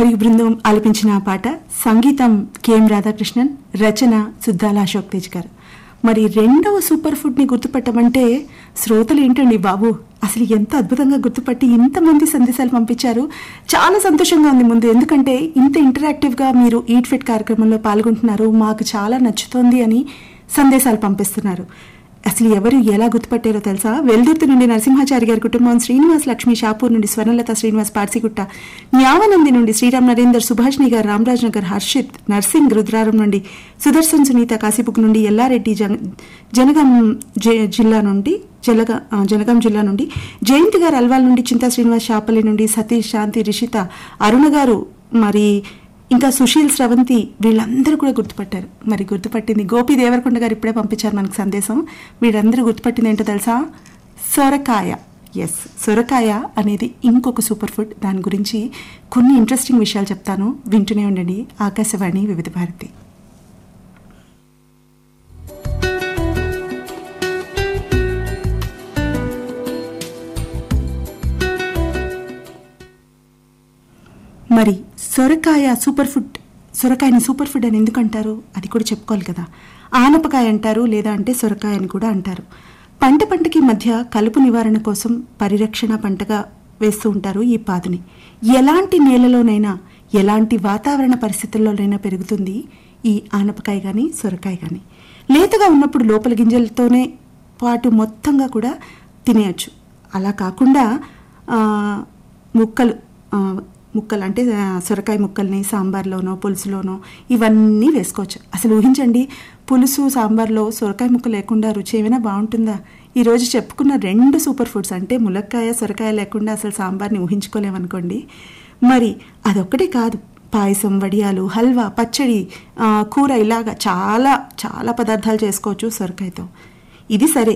మరియు బృందం ఆలపించిన ఆ పాట సంగీతం కెఎం రాధాకృష్ణన్ రచన సుద్దాల అశోక్ తేజ్ గారు మరి రెండవ సూపర్ ఫుడ్ ని గుర్తుపట్టమంటే శ్రోతలు ఏంటండి బాబు అసలు ఎంత అద్భుతంగా గుర్తుపట్టి ఇంతమంది సందేశాలు పంపించారు చాలా సంతోషంగా ఉంది ముందు ఎందుకంటే ఇంత ఇంటరాక్టివ్ గా మీరు ఈట్ ఫిట్ కార్యక్రమంలో పాల్గొంటున్నారు మాకు చాలా నచ్చుతోంది అని సందేశాలు పంపిస్తున్నారు అసలు ఎవరు ఎలా గుర్తుపట్టారో తెలుసా వెల్దుర్తి నుండి నరసింహాచారి గారి కుటుంబం శ్రీనివాస్ లక్ష్మి షాపూర్ నుండి స్వర్ణలత శ్రీనివాస్ పార్సిగుట్ట న్యావనంది నుండి శ్రీరామ్ నరేందర్ సుభాష్ని గారు రామరాజ్ నగర్ హర్షిత్ నర్సింగ్ రుద్రారం నుండి సుదర్శన్ సునీత కాశీపుక్ నుండి ఎల్లారెడ్డి జన జనగాం జి- జిల్లా నుండి జలగ ఆ, జనగాం జిల్లా నుండి జయంతి గారు అల్వాల్ నుండి చింతా శ్రీనివాస్ షాపల్లి నుండి సతీష్ శాంతి రిషిత అరుణ గారు మరి ఇంకా సుశీల్ స్రవంతి వీళ్ళందరూ కూడా గుర్తుపట్టారు మరి గుర్తుపట్టింది గోపి దేవరకొండ గారు ఇప్పుడే పంపించారు మనకు సందేశం వీళ్ళందరూ గుర్తుపట్టింది ఏంటో తెలుసా సొరకాయ ఎస్ సొరకాయ అనేది ఇంకొక సూపర్ ఫుడ్ దాని గురించి కొన్ని ఇంట్రెస్టింగ్ విషయాలు చెప్తాను వింటూనే ఉండండి ఆకాశవాణి వివిధ భారతి మరి సొరకాయ సూపర్ ఫుడ్ సొరకాయని సూపర్ ఫుడ్ అని ఎందుకు అంటారు అది కూడా చెప్పుకోవాలి కదా ఆనపకాయ అంటారు లేదా అంటే సొరకాయ అని కూడా అంటారు పంట పంటకి మధ్య కలుపు నివారణ కోసం పరిరక్షణ పంటగా వేస్తూ ఉంటారు ఈ పాదుని ఎలాంటి నేలలోనైనా ఎలాంటి వాతావరణ పరిస్థితుల్లోనైనా పెరుగుతుంది ఈ ఆనపకాయ కానీ సొరకాయ కానీ లేతగా ఉన్నప్పుడు లోపల గింజలతోనే పాటు మొత్తంగా కూడా తినేయచ్చు అలా కాకుండా ఆ, ముక్కలు ఆ, ముక్కలు అంటే ఆ, సొరకాయ ముక్కల్ని సాంబార్లోనో పులుసులోనో ఇవన్నీ వేసుకోవచ్చు అసలు ఊహించండి పులుసు సాంబార్లో సొరకాయ ముక్క లేకుండా రుచి ఏమైనా బాగుంటుందా ఈరోజు చెప్పుకున్న రెండు సూపర్ ఫుడ్స్ అంటే ములక్కాయ సొరకాయ లేకుండా అసలు సాంబార్ని ఊహించుకోలేమనుకోండి మరి అదొక్కటే కాదు పాయసం వడియాలు హల్వా పచ్చడి ఆ, కూర ఇలాగా చాలా చాలా పదార్థాలు చేసుకోవచ్చు సొరకాయతో ఇది సరే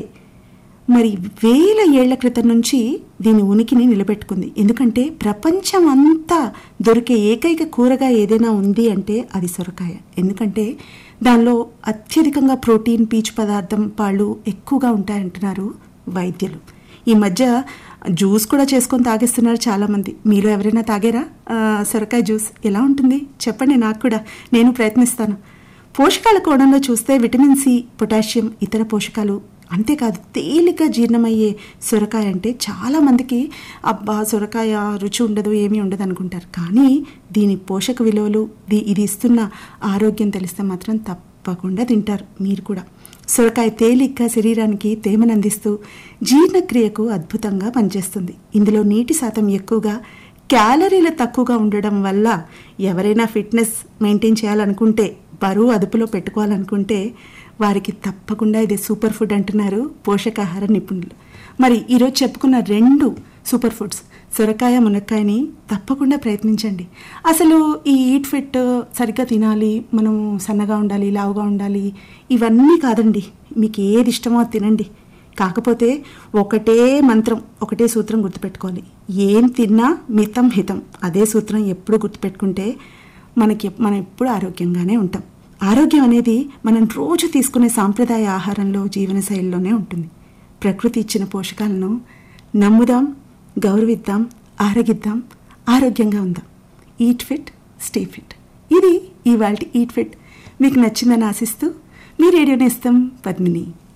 మరి వేల ఏళ్ల క్రితం నుంచి దీని ఉనికిని నిలబెట్టుకుంది ఎందుకంటే ప్రపంచం అంతా దొరికే ఏకైక కూరగా ఏదైనా ఉంది అంటే అది సొరకాయ ఎందుకంటే దానిలో అత్యధికంగా ప్రోటీన్ పీచు పదార్థం పాళ్ళు ఎక్కువగా ఉంటాయంటున్నారు వైద్యులు ఈ మధ్య జ్యూస్ కూడా చేసుకొని తాగేస్తున్నారు చాలామంది మీలో ఎవరైనా తాగారా ఆ, సొరకాయ జ్యూస్ ఎలా ఉంటుంది చెప్పండి నాకు కూడా నేను ప్రయత్నిస్తాను పోషకాల కోణంలో చూస్తే విటమిన్ సి పొటాషియం ఇతర పోషకాలు అంతేకాదు తేలిక జీర్ణమయ్యే సొరకాయ అంటే చాలా మందికి అబ్బా సొరకాయ రుచి ఉండదు ఏమీ ఉండదు అనుకుంటారు కానీ దీని పోషక విలువలు దీ- ఇది ఇస్తున్న ఆరోగ్యం తెలిస్తే మాత్రం తప్పకుండా తింటారు మీరు కూడా సొరకాయ తేలిగ్గా శరీరానికి తేమను అందిస్తూ జీర్ణక్రియకు అద్భుతంగా పనిచేస్తుంది ఇందులో నీటి శాతం ఎక్కువగా క్యాలరీలు తక్కువగా ఉండడం వల్ల ఎవరైనా ఫిట్నెస్ మెయింటైన్ చేయాలనుకుంటే బరువు అదుపులో పెట్టుకోవాలనుకుంటే వారికి తప్పకుండా ఇది సూపర్ ఫుడ్ అంటున్నారు పోషకాహార నిపుణులు మరి ఈరోజు చెప్పుకున్న రెండు సూపర్ ఫుడ్స్ సొరకాయ మునక్కాయని తప్పకుండా ప్రయత్నించండి అసలు ఈ ఈట్ ఫిట్ సరిగ్గా తినాలి మనం సన్నగా ఉండాలి లావుగా ఉండాలి ఇవన్నీ కాదండి మీకు ఏది ఇష్టమో అది తినండి కాకపోతే ఒకటే మంత్రం ఒకటే సూత్రం గుర్తుపెట్టుకోవాలి ఏం తిన్నా మితం హితం అదే సూత్రం ఎప్పుడు గుర్తుపెట్టుకుంటే మనకి మనం ఎప్పుడు ఆరోగ్యంగానే ఉంటాం ఆరోగ్యం అనేది మనం రోజు తీసుకునే సాంప్రదాయ ఆహారంలో జీవనశైలిలోనే ఉంటుంది ప్రకృతి ఇచ్చిన పోషకాలను నమ్ముదాం గౌరవిద్దాం ఆరగిద్దాం ఆరోగ్యంగా ఉందాం ఈట్ ఫిట్ స్టే ఫిట్ ఇది ఇవాళ ఈట్ ఫిట్ మీకు నచ్చిందని ఆశిస్తూ మీ రేడియో నేస్తం పద్మిని